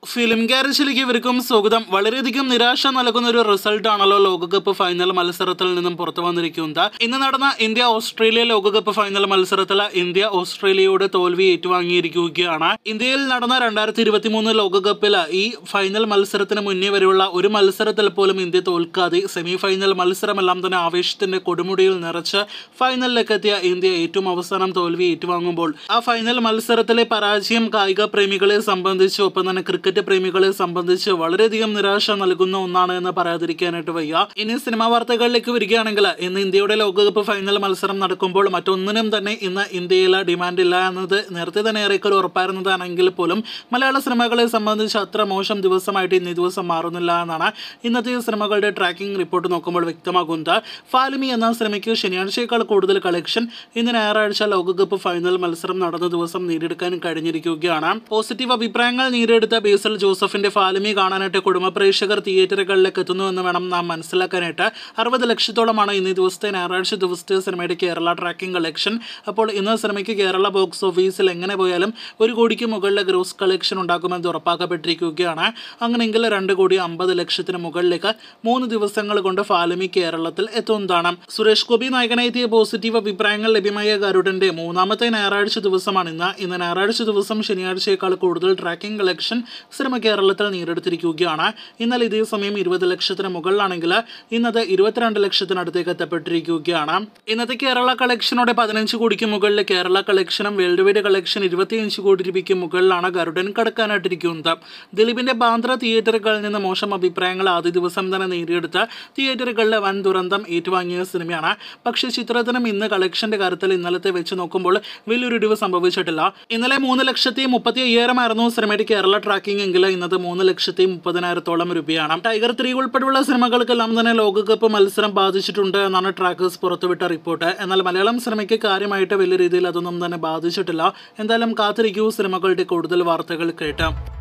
film ഗാരേജിലേക്ക് ഇവർക്കും സ്വാഗതം വളരെയധികം നിരാശ നൽകുന്ന ഒരു റിസൾട്ട് ആണല്ലോ ലോകകപ്പ് ഫൈനൽ മത്സരത്തിൽ നിന്നും പുറത്തു വന്നിരിക്കുന്നത് ഇന്ന് നടന്ന ഇന്ത്യ ഓസ്ട്രേലിയ ലോകകപ്പ് ഫൈനൽ മത്സരത്തിൽ ഇന്ത്യ ഓസ്ട്രേലിയയോട് തോൽവി ഏറ്റുവാങ്ങിയിരിക്കുകയാണ് ഇന്ത്യയിൽ നടന്ന രണ്ടായിരത്തി ഇരുപത്തി മൂന്ന് ലോകകപ്പിൽ ഈ ഫൈനൽ മത്സരത്തിന് മുന്നേ വരെയുള്ള ഒരു മത്സരത്തിൽ പോലും ഇന്ത്യ തോൽക്കാതെ സെമി ഫൈനൽ മത്സരമെല്ലാം തന്നെ ആവേശത്തിന്റെ കൊടുമുടിയിൽ നിറച്ച് ഫൈനലിലേക്ക് എത്തിയ ഇന്ത്യ ഏറ്റവും അവസാനം തോൽവി ഏറ്റുവാങ്ങുമ്പോൾ ആ ഫൈനൽ മത്സരത്തിലെ പരാജയം കായിക പ്രേമികളെ സംബന്ധിച്ച് ഒപ്പം തന്നെ ക്രിക്കറ്റ് പ്രേമികളെ സംബന്ധിച്ച് വളരെയധികം നിരാശ നൽകുന്ന ഒന്നാണ് എന്ന് പറയാതിരിക്കാനായിട്ട് വയ്യ ഇനി സിനിമാ വാർത്തകളിലേക്ക് വരികയാണെങ്കിൽ ഇന്ന് ഇന്ത്യയുടെ ലോകകപ്പ് ഫൈനൽ മത്സരം നടക്കുമ്പോൾ മറ്റൊന്നിനും തന്നെ ഇന്ന് ഇന്ത്യയിൽ ഡിമാൻഡ് ഇല്ല എന്നത് നേരത്തെ തന്നെ ഏറെക്കുറെ ഉറപ്പായിരുന്നതാണെങ്കിൽ പോലും മലയാള സിനിമകളെ സംബന്ധിച്ച് അത്ര മോശം ദിവസമായിട്ട് ഇന്ന് ഈ ദിവസം മാറുന്നില്ല എന്നാണ് ഇന്നത്തെ സിനിമകളുടെ ട്രാക്കിംഗ് റിപ്പോർട്ട് നോക്കുമ്പോൾ വ്യക്തമാകുന്നത് ഫാലിമി എന്ന സിനിമയ്ക്ക് ശനിയാഴ്ചയേക്കാൾ കൂടുതൽ കളക്ഷൻ ഇന്ന് ഞായറാഴ്ച ലോകകപ്പ് ഫൈനൽ മത്സരം നടന്ന ദിവസം നേടിയെടുക്കാൻ കഴിഞ്ഞിരിക്കുകയാണ് പോസിറ്റീവ് അഭിപ്രായങ്ങൾ നേടിയെടുത്ത ബേസൽ ജോസഫിന്റെ ഫാലിമി കാണാനായിട്ട് കുടുംബ പ്രേക്ഷകർ തിയേറ്ററുകളിലേക്ക് എത്തുന്നു എന്ന് വേണം നാം മനസ്സിലാക്കാനായിട്ട് അറുപത് ലക്ഷത്തോളമാണ് ഇന്ന് ഈ ദിവസത്തെ ഞായറാഴ്ച ദിവസത്തെ സിനിമയുടെ കേരള ട്രാക്കിംഗ് കളക്ഷൻ അപ്പോൾ ഇന്ന് സിനിമയ്ക്ക് കേരള ബോക്സ് ഓഫീസിൽ എങ്ങനെ പോയാലും ഒരു കോടിക്ക് മുകളിലെ ഗ്രോസ് കളക്ഷൻ ഉണ്ടാക്കുമെന്ന് ഉറപ്പാക്കപ്പെട്ടിരിക്കുകയാണ് അങ്ങനെയെങ്കിൽ രണ്ട് കോടി അമ്പത് ലക്ഷത്തിന് മുകളിലേക്ക് മൂന്ന് ദിവസങ്ങൾ കൊണ്ട് ഫാലിമി കേരളത്തിൽ എത്തുന്നതാണ് സുരേഷ് ഗോപി നായകനെത്തിയ പോസിറ്റീവ് അഭിപ്രായങ്ങൾ ലഭ്യമായ ഗരുഡന്റെ മൂന്നാമത്തെ ഞായറാഴ്ച ദിവസമാണ് ഇന്ന് ഇന്ന് ഞായറാഴ്ച ദിവസം ശനിയാഴ്ചയേക്കാൾ കൂടുതൽ ട്രാക്കിംഗ് കളക്ഷൻ സിനിമ കേരളത്തിൽ നേടിയെടുത്തിരിക്കുകയാണ് ഇന്നലെ ഇതേ സമയം ഇരുപത് ലക്ഷത്തിന് മുകളിലാണെങ്കിൽ ഇന്നത് ഇരുപത്തിരണ്ട് ലക്ഷത്തിനടുത്തേക്ക് എത്തപ്പെട്ടിരിക്കുകയാണ് ഇന്നത്തെ കേരള കളക്ഷനോടെ പതിനഞ്ച് കോടിക്ക് മുകളിൽ കേരള കളക്ഷനും വേൾഡ് വൈഡ് കളക്ഷൻ ഇരുപത്തിയഞ്ച് കോടി രൂപയ്ക്ക് മുകളിലാണ് ഗരുഡൻ കടക്കാനായിട്ടിരിക്കുന്നത് ദിലീപിന്റെ ബാന്ദ്ര തിയേറ്ററുകളിൽ നിന്ന് മോശം അഭിപ്രായങ്ങൾ ആദ്യ ദിവസം തന്നെ നേടിയെടുത്ത് തിയേറ്ററുകളിലെ വൻ ദുരന്തം ഏറ്റുവാങ്ങിയ സിനിമയാണ് പക്ഷേ ചിത്രത്തിനും ഇന്ന് കളക്ഷന്റെ കാര്യത്തിൽ ഇന്നലത്തെ വെച്ച് നോക്കുമ്പോൾ വലിയൊരു ഇടിവ് സംഭവിച്ചിട്ടില്ല ഇന്നലെ മൂന്ന് ലക്ഷത്തി മുപ്പത്തി അയ്യായിരമായിരുന്നു സിനിമയുടെ കേരള ട്രാക്കിംഗ് എങ്കിൽ ഇന്നത് മൂന്ന് ലക്ഷത്തി മുപ്പതിനായിരത്തോളം രൂപയാണ് ടൈഗർ ത്രീ ഉൾപ്പെടെയുള്ള സിനിമകൾക്കെല്ലാം തന്നെ ലോകകപ്പ് മത്സരം ബാധിച്ചിട്ടുണ്ട് എന്നാണ് ട്രാക്കേഴ്സ് പുറത്തുവിട്ട റിപ്പോർട്ട് എന്നാൽ മലയാളം സിനിമയ്ക്ക് കാര്യമായിട്ട് വലിയ രീതിയിൽ അതൊന്നും തന്നെ ബാധിച്ചിട്ടില്ല എന്തായാലും കാത്തിരിക്കൂ സിനിമകളുടെ കൂടുതൽ വാർത്തകൾ കേട്ടാം